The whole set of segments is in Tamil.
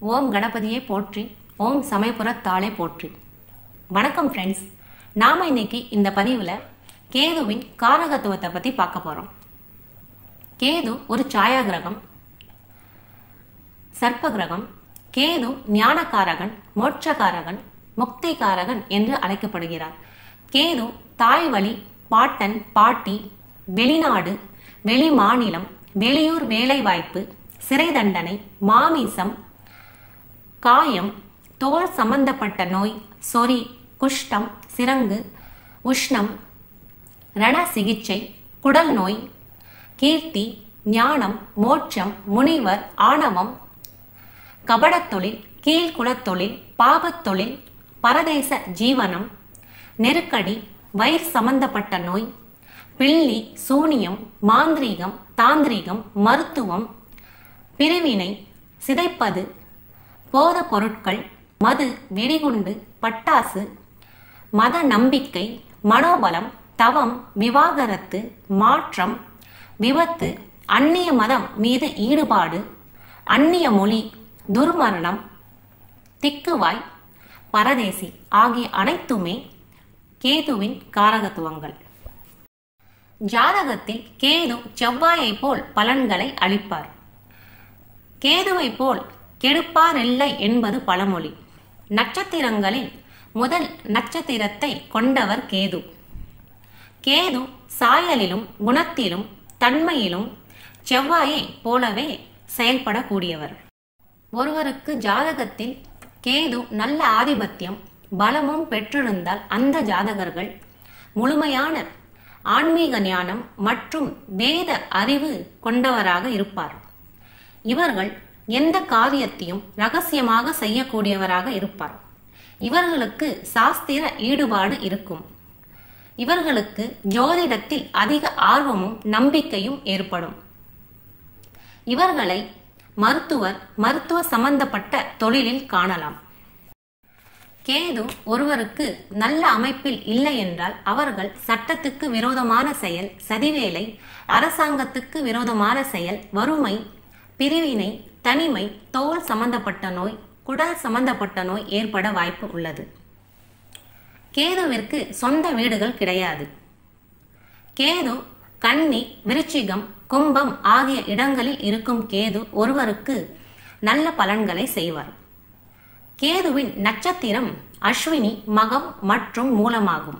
ஓம் கணபதியே போற்றி ஓம் சமயபுரத்தாளே போற்றி வணக்கம் ஃப்ரெண்ட்ஸ் நாம் இன்னைக்கு இந்த பதிவில் கேதுவின் காரகத்துவத்தை பற்றி பார்க்க போகிறோம் கேது ஒரு சாயா கிரகம் சர்ப்ப கிரகம் கேது ஞானகாரகன் மோட்சகாரகன் முக்திகாரகன் என்று அழைக்கப்படுகிறார் கேது தாய் வழி பாட்டன் பாட்டி வெளிநாடு வெளி மாநிலம் வெளியூர் வேலைவாய்ப்பு சிறை தண்டனை மாமிசம் காயம் தோல் சம்பந்தப்பட்ட நோய் சொறி குஷ்டம் சிரங்கு உஷ்ணம் ரண சிகிச்சை குடல் நோய் கீர்த்தி ஞானம் மோட்சம் முனிவர் ஆணவம் கபடத்தொழில் கீழ்குலத்தொழில் பாபத்தொழில் பரதேச ஜீவனம் நெருக்கடி வயிறு சம்பந்தப்பட்ட நோய் பில்லி சூனியம் மாந்திரீகம் தாந்திரீகம் மருத்துவம் பிரிவினை சிதைப்பது போத பொருட்கள் மது வெடிகுண்டு பட்டாசு மத நம்பிக்கை மனோபலம் தவம் விவாகரத்து மாற்றம் விபத்து அந்நிய மதம் மீது ஈடுபாடு அந்நிய மொழி துர்மரணம் திக்குவாய் பரதேசி ஆகிய அனைத்துமே கேதுவின் காரகத்துவங்கள் ஜாதகத்தில் கேது செவ்வாயை போல் பலன்களை அளிப்பார் கேதுவை போல் கெடுப்பார் இல்லை என்பது பழமொழி நட்சத்திரங்களில் முதல் நட்சத்திரத்தை கொண்டவர் கேது கேது சாயலிலும் குணத்திலும் தன்மையிலும் செவ்வாயை போலவே செயல்படக்கூடியவர் ஒருவருக்கு ஜாதகத்தில் கேது நல்ல ஆதிபத்தியம் பலமும் பெற்றிருந்தால் அந்த ஜாதகர்கள் முழுமையான ஆன்மீக ஞானம் மற்றும் வேத அறிவு கொண்டவராக இருப்பார் இவர்கள் எந்த காரியத்தையும் ரகசியமாக செய்யக்கூடியவராக இருப்பார் இவர்களுக்கு சாஸ்திர ஈடுபாடு இருக்கும் இவர்களுக்கு ஜோதிடத்தில் அதிக ஆர்வமும் நம்பிக்கையும் ஏற்படும் இவர்களை மருத்துவர் மருத்துவ சம்பந்தப்பட்ட தொழிலில் காணலாம் கேது ஒருவருக்கு நல்ல அமைப்பில் இல்லை என்றால் அவர்கள் சட்டத்துக்கு விரோதமான செயல் சதிவேலை அரசாங்கத்துக்கு விரோதமான செயல் வறுமை பிரிவினை தனிமை தோல் சம்பந்தப்பட்ட நோய் குடல் சம்பந்தப்பட்ட நோய் ஏற்பட வாய்ப்பு உள்ளது கேதுவிற்கு சொந்த வீடுகள் கிடையாது கேது கன்னி விருச்சிகம் கும்பம் ஆகிய இடங்களில் இருக்கும் கேது ஒருவருக்கு நல்ல பலன்களை செய்வார் கேதுவின் நட்சத்திரம் அஸ்வினி மகம் மற்றும் மூலமாகும்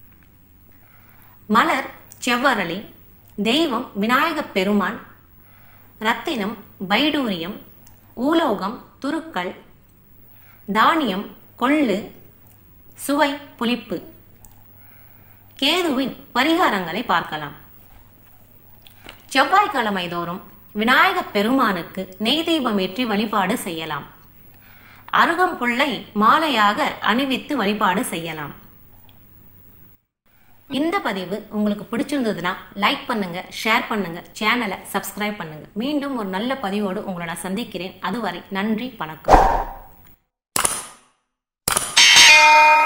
மலர் செவ்வரளி தெய்வம் விநாயகப் பெருமான் ரத்தினம் வைடூரியம் ஊலோகம் துருக்கள் தானியம் கொள்ளு சுவை புளிப்பு கேதுவின் பரிகாரங்களை பார்க்கலாம் செவ்வாய்க்கிழமை தோறும் விநாயகப் பெருமானுக்கு நெய் தீபம் ஏற்றி வழிபாடு செய்யலாம் அருகம்புல்லை மாலையாக அணிவித்து வழிபாடு செய்யலாம் இந்த பதிவு உங்களுக்கு பிடிச்சிருந்ததுன்னா லைக் பண்ணுங்க ஷேர் பண்ணுங்க சேனலை சப்ஸ்கிரைப் பண்ணுங்க மீண்டும் ஒரு நல்ல பதிவோடு உங்களை நான் சந்திக்கிறேன் அதுவரை நன்றி வணக்கம்